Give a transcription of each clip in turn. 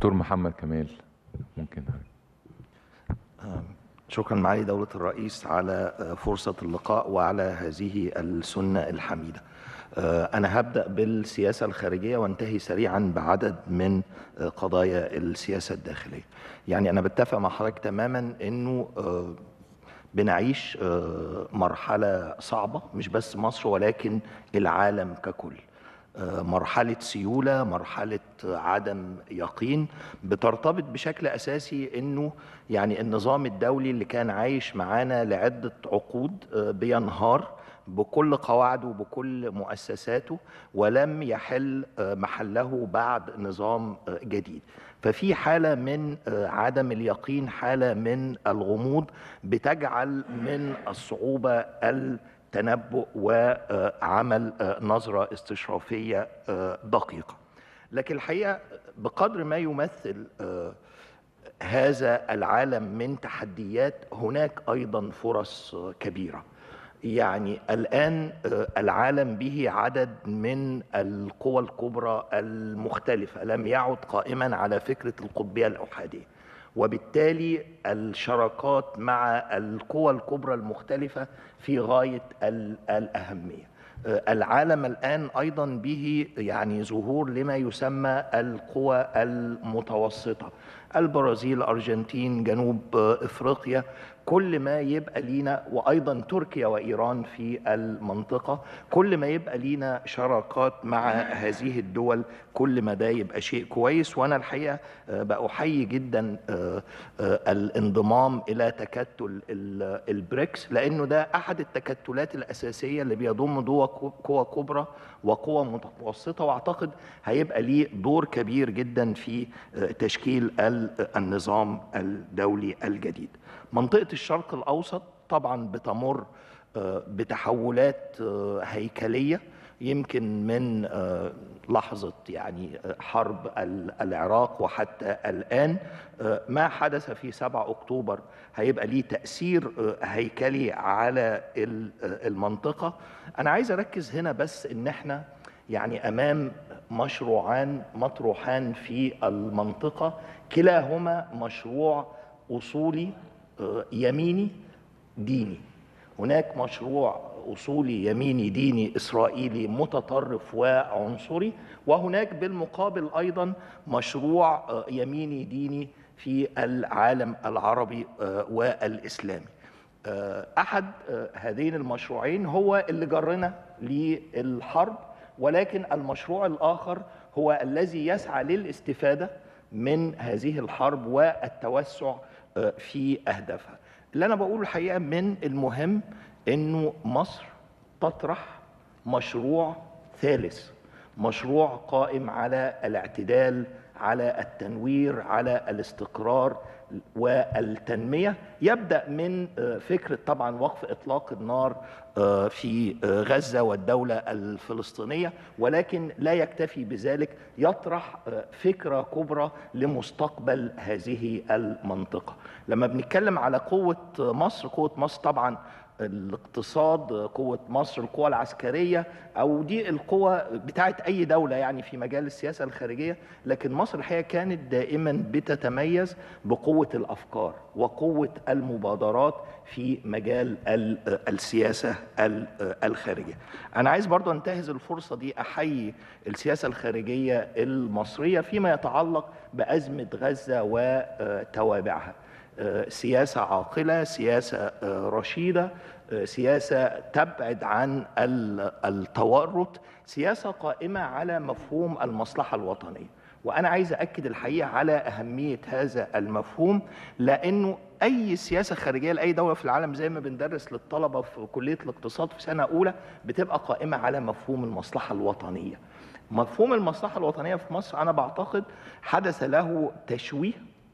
دكتور محمد كمال ممكن شكرا معالي دولة الرئيس على فرصة اللقاء وعلى هذه السنة الحميدة أنا هبدأ بالسياسة الخارجية وانتهي سريعا بعدد من قضايا السياسة الداخلية يعني أنا بتفق مع حضرتك تماما أنه بنعيش مرحلة صعبة مش بس مصر ولكن العالم ككل مرحلة سيولة مرحلة عدم يقين بترتبط بشكل أساسي أنه يعني النظام الدولي اللي كان عايش معانا لعدة عقود بينهار بكل قواعده وبكل مؤسساته ولم يحل محله بعد نظام جديد ففي حالة من عدم اليقين حالة من الغموض بتجعل من الصعوبة التنبؤ وعمل نظرة استشرافية دقيقة لكن الحقيقة بقدر ما يمثل هذا العالم من تحديات هناك أيضا فرص كبيرة يعني الآن العالم به عدد من القوى الكبرى المختلفة لم يعد قائما على فكرة القطبية الأحادية وبالتالي الشراكات مع القوى الكبرى المختلفة في غاية الأهمية العالم الآن أيضا به يعني ظهور لما يسمى القوى المتوسطة البرازيل الأرجنتين جنوب إفريقيا كل ما يبقى لينا وايضا تركيا وايران في المنطقه كل ما يبقى لينا شراكات مع هذه الدول كل ما ده يبقى شيء كويس وانا الحقيقه بأحيي جدا الانضمام الى تكتل البريكس لانه ده احد التكتلات الاساسيه اللي بيضم قوى كبرى وقوى متوسطه واعتقد هيبقى ليه دور كبير جدا في تشكيل النظام الدولي الجديد منطقة الشرق الأوسط طبعا بتمر بتحولات هيكلية يمكن من لحظة يعني حرب العراق وحتى الآن ما حدث في 7 أكتوبر هيبقى ليه تأثير هيكلي على المنطقة أنا عايز أركز هنا بس إن احنا يعني أمام مشروعان مطروحان في المنطقة كلاهما مشروع أصولي يميني ديني هناك مشروع اصولي يميني ديني اسرائيلي متطرف وعنصري وهناك بالمقابل ايضا مشروع يميني ديني في العالم العربي والاسلامي احد هذين المشروعين هو اللي جرنا للحرب ولكن المشروع الاخر هو الذي يسعى للاستفاده من هذه الحرب والتوسع في اهدافها اللي انا بقوله الحقيقه من المهم انه مصر تطرح مشروع ثالث مشروع قائم على الاعتدال على التنوير على الاستقرار والتنميه يبدا من فكره طبعا وقف اطلاق النار في غزه والدوله الفلسطينيه ولكن لا يكتفي بذلك يطرح فكره كبرى لمستقبل هذه المنطقه لما بنتكلم على قوه مصر قوه مصر طبعا الاقتصاد قوة مصر القوة العسكرية أو دي القوة بتاعت أي دولة يعني في مجال السياسة الخارجية لكن مصر الحقيقة كانت دائما بتتميز بقوة الأفكار وقوة المبادرات في مجال السياسة الخارجية أنا عايز برضو أنتهز الفرصة دي أحيي السياسة الخارجية المصرية فيما يتعلق بأزمة غزة وتوابعها سياسة عاقلة سياسة رشيدة سياسة تبعد عن التورط سياسة قائمة على مفهوم المصلحة الوطنية وأنا عايز أكد الحقيقة على أهمية هذا المفهوم لأنه أي سياسة خارجية لأي دولة في العالم زي ما بندرس للطلبة في كلية الاقتصاد في سنة أولى بتبقى قائمة على مفهوم المصلحة الوطنية مفهوم المصلحة الوطنية في مصر أنا بعتقد حدث له تشويه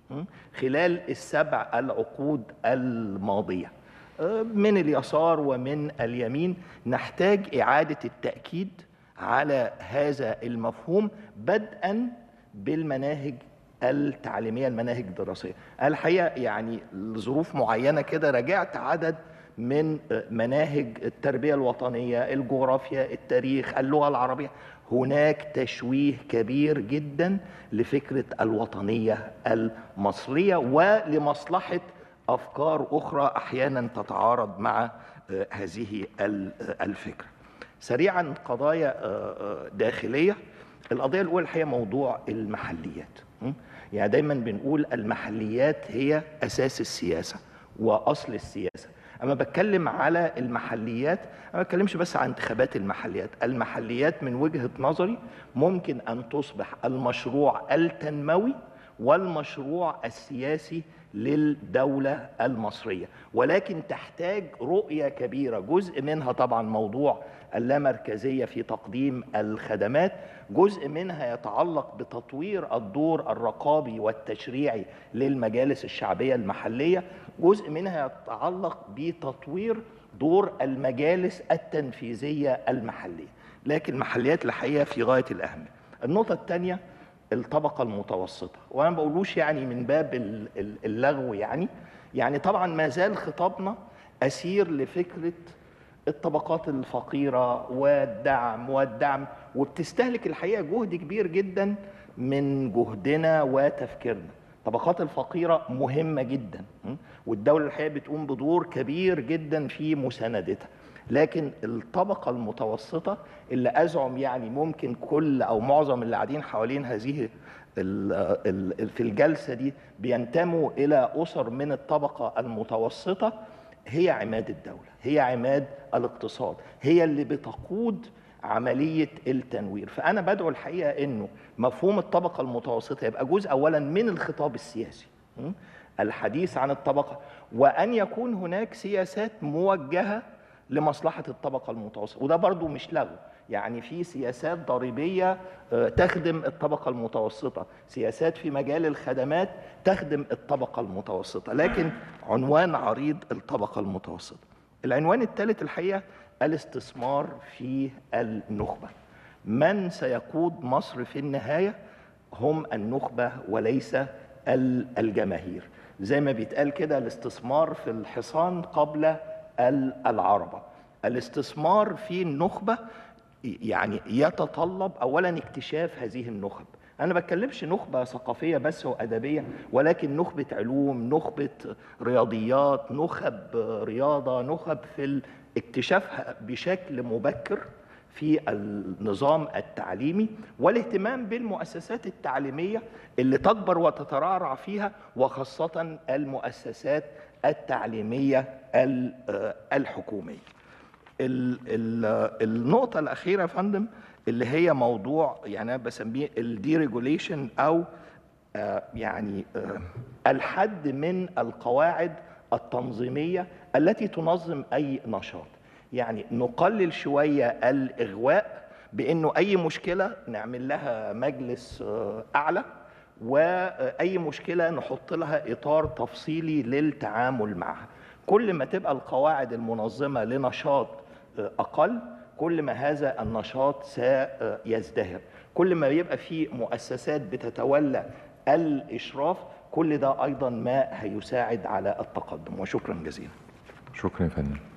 خلال السبع العقود الماضيه من اليسار ومن اليمين نحتاج اعاده التاكيد على هذا المفهوم بدءا بالمناهج التعليميه المناهج الدراسيه الحقيقه يعني لظروف معينه كده راجعت عدد من مناهج التربيه الوطنيه الجغرافيا التاريخ اللغه العربيه هناك تشويه كبير جدا لفكره الوطنيه المصريه ولمصلحه افكار اخرى احيانا تتعارض مع آه، هذه ال- آه، الفكره. سريعا قضايا آه، آه، داخليه القضيه الاولى هي موضوع المحليات. م? يعني دايما بنقول المحليات هي اساس السياسه واصل السياسه. اما بتكلم على المحليات انا ما بتكلمش بس عن انتخابات المحليات المحليات من وجهه نظري ممكن ان تصبح المشروع التنموي والمشروع السياسي للدولة المصرية ولكن تحتاج رؤية كبيرة جزء منها طبعا موضوع اللامركزية في تقديم الخدمات جزء منها يتعلق بتطوير الدور الرقابي والتشريعي للمجالس الشعبية المحلية جزء منها يتعلق بتطوير دور المجالس التنفيذية المحلية لكن المحليات الحقيقة في غاية الأهمية النقطة الثانية الطبقة المتوسطة وأنا ما بقولوش يعني من باب ال- ال- اللغو يعني يعني طبعا ما زال خطابنا أسير لفكرة الطبقات الفقيرة والدعم والدعم وبتستهلك الحقيقة جهد كبير جدا من جهدنا وتفكيرنا الطبقات الفقيرة مهمة جدا م? والدولة الحقيقة بتقوم بدور كبير جدا في مساندتها لكن الطبقة المتوسطة اللي أزعم يعني ممكن كل أو معظم اللي قاعدين حوالين هذه ال ال في الجلسة دي بينتموا إلى أسر من الطبقة المتوسطة هي عماد الدولة هي عماد الاقتصاد هي اللي بتقود عملية التنوير فأنا بدعو الحقيقة أنه مفهوم الطبقة المتوسطة يبقى جزء أولا من الخطاب السياسي م? الحديث عن الطبقة وأن يكون هناك سياسات موجهة لمصلحة الطبقة المتوسطة وده برضو مش لغو يعني في سياسات ضريبية آه، تخدم الطبقة المتوسطة سياسات في مجال الخدمات تخدم الطبقة المتوسطة لكن عنوان عريض الطبقة المتوسطة العنوان الثالث الحقيقة الاستثمار في النخبة من سيقود مصر في النهاية هم النخبة وليس ال- الجماهير زي ما بيتقال كده الاستثمار في الحصان قبل ال- العربة الاستثمار في النخبة يعني يتطلب أولا اكتشاف هذه النخب أنا ما بتكلمش نخبة ثقافية بس وأدبية ولكن نخبة علوم نخبة رياضيات نخب رياضة نخب في اكتشافها بشكل مبكر في النظام التعليمي والاهتمام بالمؤسسات التعليمية اللي تكبر وتترعرع فيها وخاصة المؤسسات التعليمية ال- آه، الحكومية ال- ال- النقطة الأخيرة يا فندم اللي هي موضوع يعني أنا بسميه الديريجوليشن أو آه، يعني آه، الحد من القواعد التنظيمية التي تنظم أي نشاط يعني نقلل شوية الإغواء بأنه أي مشكلة نعمل لها مجلس آه، أعلى وأي مشكلة نحط لها إطار تفصيلي للتعامل معها كل ما تبقى القواعد المنظمة لنشاط آه، أقل كل ما هذا النشاط سيزدهر كل ما يبقى في مؤسسات بتتولى الإشراف كل ده أيضا ما هيساعد على التقدم وشكرا جزيلا شكرا يا فندم